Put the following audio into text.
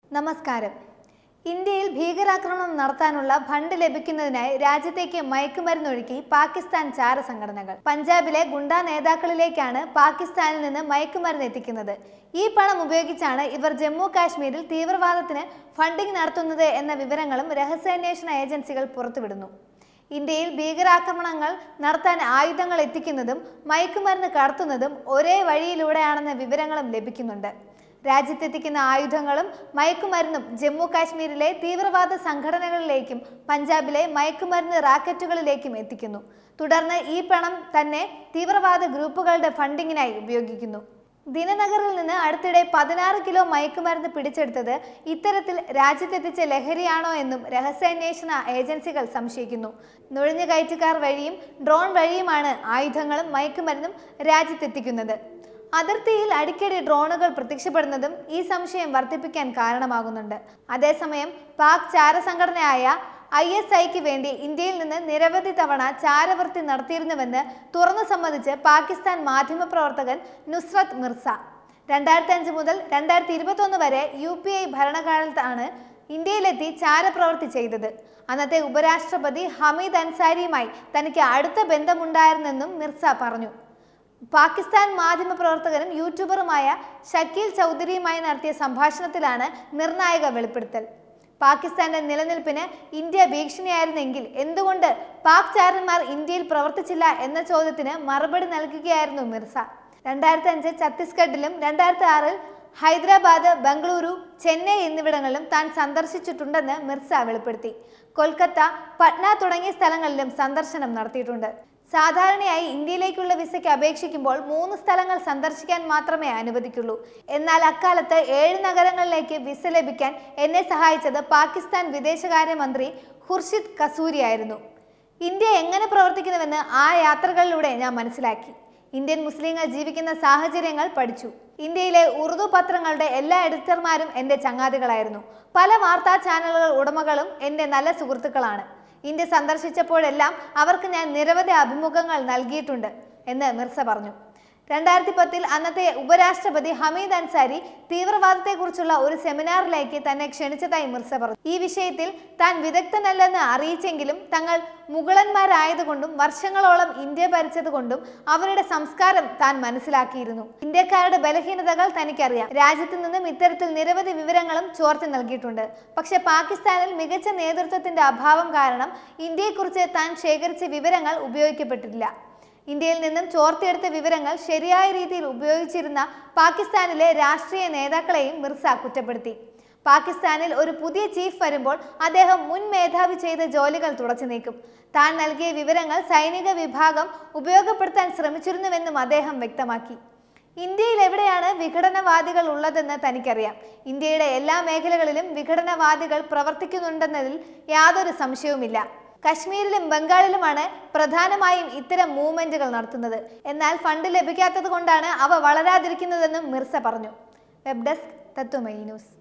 നമസ്കാരം ഇന്ത്യയിൽ ഭീകരാക്രമണം നടത്താനുള്ള ഫണ്ട് ലഭിക്കുന്നതിനായി രാജ്യത്തേക്ക് മയക്കുമരുന്നൊഴുക്കി പാകിസ്ഥാൻ ചാര സംഘടനകൾ പഞ്ചാബിലെ ഗുണ്ടാ നേതാക്കളിലേക്കാണ് പാകിസ്ഥാനിൽ നിന്ന് മയക്കുമരുന്ന് എത്തിക്കുന്നത് ഈ പണം ഉപയോഗിച്ചാണ് ഇവർ ജമ്മു കാശ്മീരിൽ തീവ്രവാദത്തിന് ഫണ്ടിംഗ് നടത്തുന്നത് എന്ന വിവരങ്ങളും രഹസ്യാന്വേഷണ ഏജൻസികൾ പുറത്തുവിടുന്നു ഇന്ത്യയിൽ ഭീകരാക്രമണങ്ങൾ നടത്താൻ ആയുധങ്ങൾ എത്തിക്കുന്നതും മയക്കുമരുന്ന് കടത്തുന്നതും ഒരേ വഴിയിലൂടെയാണെന്ന വിവരങ്ങളും ലഭിക്കുന്നുണ്ട് രാജ്യത്തെത്തിക്കുന്ന ആയുധങ്ങളും മയക്കുമരുന്നും ജമ്മു കാശ്മീരിലെ തീവ്രവാദ സംഘടനകളിലേക്കും പഞ്ചാബിലെ മയക്കുമരുന്ന് റാക്കറ്റുകളിലേക്കും എത്തിക്കുന്നു തുടർന്ന് ഈ പണം തന്നെ തീവ്രവാദ ഗ്രൂപ്പുകളുടെ ഫണ്ടിങ്ങിനായി ഉപയോഗിക്കുന്നു ദിനനഗറിൽ നിന്ന് അടുത്തിടെ പതിനാറ് കിലോ മയക്കുമരുന്ന് പിടിച്ചെടുത്തത് ഇത്തരത്തിൽ രാജ്യത്തെത്തിച്ച ലഹരിയാണോ എന്നും രഹസ്യാന്വേഷണ ഏജൻസികൾ സംശയിക്കുന്നു നുഴഞ്ഞുകയറ്റുകാർ വഴിയും ഡ്രോൺ വഴിയുമാണ് ആയുധങ്ങളും മയക്കുമരുന്നും രാജ്യത്തെത്തിക്കുന്നത് അതിർത്തിയിൽ അടിക്കടി ഡ്രോണുകൾ പ്രത്യക്ഷപ്പെടുന്നതും ഈ സംശയം വർദ്ധിപ്പിക്കാൻ കാരണമാകുന്നുണ്ട് അതേസമയം പാക് ചാരസംഘടനയായ ഐ എസ് ഐക്ക് വേണ്ടി ഇന്ത്യയിൽ നിന്ന് നിരവധി തവണ ചാരവൃത്തി നടത്തിയിരുന്നുവെന്ന് തുറന്നു സമ്മതിച്ച് പാകിസ്ഥാൻ മാധ്യമപ്രവർത്തകൻ നുസ്രത് മിർസ രണ്ടായിരത്തി അഞ്ച് മുതൽ രണ്ടായിരത്തി ഇരുപത്തൊന്ന് വരെ യു പി ഐ ഭരണകാലത്താണ് ഇന്ത്യയിലെത്തി ചാരപ്രവൃത്തി ചെയ്തത് അന്നത്തെ ഉപരാഷ്ട്രപതി ഹമീദ് അൻസാരിയുമായി തനിക്ക് അടുത്ത ബന്ധമുണ്ടായിരുന്നെന്നും മിർസ പറഞ്ഞു പാകിസ്ഥാൻ മാധ്യമപ്രവർത്തകനും യൂട്യൂബറുമായ ഷക്കീൽ ചൗധരിയുമായി നടത്തിയ സംഭാഷണത്തിലാണ് നിർണായക വെളിപ്പെടുത്തൽ പാകിസ്ഥാന്റെ നിലനിൽപ്പിന് ഇന്ത്യ ഭീഷണിയായിരുന്നെങ്കിൽ എന്തുകൊണ്ട് പാക് ചാരന്മാർ ഇന്ത്യയിൽ പ്രവർത്തിച്ചില്ല എന്ന ചോദ്യത്തിന് മറുപടി നൽകുകയായിരുന്നു മിർസ രണ്ടായിരത്തി അഞ്ച് ഛത്തീസ്ഗഡിലും രണ്ടായിരത്തി ആറിൽ ഹൈദരാബാദ് ബംഗളൂരു ചെന്നൈ എന്നിവിടങ്ങളിലും താൻ സന്ദർശിച്ചിട്ടുണ്ടെന്ന് മിർസ വെളിപ്പെടുത്തി കൊൽക്കത്ത പട്ന തുടങ്ങിയ സ്ഥലങ്ങളിലും സന്ദർശനം നടത്തിയിട്ടുണ്ട് സാധാരണയായി ഇന്ത്യയിലേക്കുള്ള വിസയ്ക്ക് അപേക്ഷിക്കുമ്പോൾ മൂന്ന് സ്ഥലങ്ങൾ സന്ദർശിക്കാൻ മാത്രമേ അനുവദിക്കുള്ളൂ എന്നാൽ അക്കാലത്ത് ഏഴ് നഗരങ്ങളിലേക്ക് വിസ ലഭിക്കാൻ എന്നെ സഹായിച്ചത് പാകിസ്ഥാൻ വിദേശകാര്യമന്ത്രി ഖുർഷിദ് കസൂരിയായിരുന്നു ഇന്ത്യ എങ്ങനെ പ്രവർത്തിക്കുന്നുവെന്ന് ആ യാത്രകളിലൂടെ ഞാൻ മനസ്സിലാക്കി ഇന്ത്യൻ മുസ്ലിങ്ങൾ ജീവിക്കുന്ന സാഹചര്യങ്ങൾ പഠിച്ചു ഇന്ത്യയിലെ ഉറുദു പത്രങ്ങളുടെ എല്ലാ എഡിറ്റർമാരും എൻ്റെ ചങ്ങാതികളായിരുന്നു പല വാർത്താ ചാനലുകൾ ഉടമകളും എൻ്റെ നല്ല സുഹൃത്തുക്കളാണ് ഇന്ത്യ സന്ദർശിച്ചപ്പോഴെല്ലാം അവർക്ക് ഞാൻ നിരവധി അഭിമുഖങ്ങൾ നൽകിയിട്ടുണ്ട് എന്ന് മിർസ പറഞ്ഞു രണ്ടായിരത്തി പത്തിൽ അന്നത്തെ ഉപരാഷ്ട്രപതി ഹമീദ് അൻസാരി തീവ്രവാദത്തെക്കുറിച്ചുള്ള ഒരു സെമിനാറിലേക്ക് തന്നെ ക്ഷണിച്ചതായി മിർസ പറഞ്ഞു ഈ വിഷയത്തിൽ താൻ വിദഗ്ധനല്ലെന്ന് അറിയിച്ചെങ്കിലും തങ്ങൾ മുഗളന്മാരായതുകൊണ്ടും വർഷങ്ങളോളം ഇന്ത്യ ഭരിച്ചതുകൊണ്ടും അവരുടെ സംസ്കാരം താൻ മനസ്സിലാക്കിയിരുന്നു ഇന്ത്യക്കാരുടെ ബലഹീനതകൾ തനിക്കറിയാം രാജ്യത്തു നിന്നും ഇത്തരത്തിൽ നിരവധി വിവരങ്ങളും ചോർത്തി നൽകിയിട്ടുണ്ട് പക്ഷെ പാകിസ്ഥാനിൽ മികച്ച നേതൃത്വത്തിന്റെ അഭാവം കാരണം ഇന്ത്യയെക്കുറിച്ച് താൻ ശേഖരിച്ച വിവരങ്ങൾ ഉപയോഗിക്കപ്പെട്ടിട്ടില്ല ഇന്ത്യയിൽ നിന്നും ചോർത്തിയെടുത്ത വിവരങ്ങൾ ശരിയായ രീതിയിൽ ഉപയോഗിച്ചിരുന്ന പാകിസ്ഥാനിലെ രാഷ്ട്രീയ നേതാക്കളെയും മിർസ കുറ്റപ്പെടുത്തി പാകിസ്ഥാനിൽ ഒരു പുതിയ ചീഫ് വരുമ്പോൾ അദ്ദേഹം മുൻ മേധാവി ചെയ്ത ജോലികൾ തുടച്ചു നീക്കും താൻ നൽകിയ വിവരങ്ങൾ സൈനിക വിഭാഗം ഉപയോഗപ്പെടുത്താൻ ശ്രമിച്ചിരുന്നുവെന്നും അദ്ദേഹം വ്യക്തമാക്കി ഇന്ത്യയിൽ എവിടെയാണ് വിഘടനവാദികൾ ഉള്ളതെന്ന് തനിക്കറിയാം ഇന്ത്യയുടെ എല്ലാ മേഖലകളിലും വിഘടനവാദികൾ പ്രവർത്തിക്കുന്നുണ്ടെന്നതിൽ യാതൊരു സംശയവുമില്ല കശ്മീരിലും ബംഗാളിലുമാണ് പ്രധാനമായും ഇത്തരം മൂവ്മെന്റുകൾ നടത്തുന്നത് എന്നാൽ ഫണ്ട് ലഭിക്കാത്തത് കൊണ്ടാണ് അവ വളരാതിരിക്കുന്നതെന്നും മിർസ പറഞ്ഞു വെബ് ഡെസ്ക് തത്വമൈ ന്യൂസ്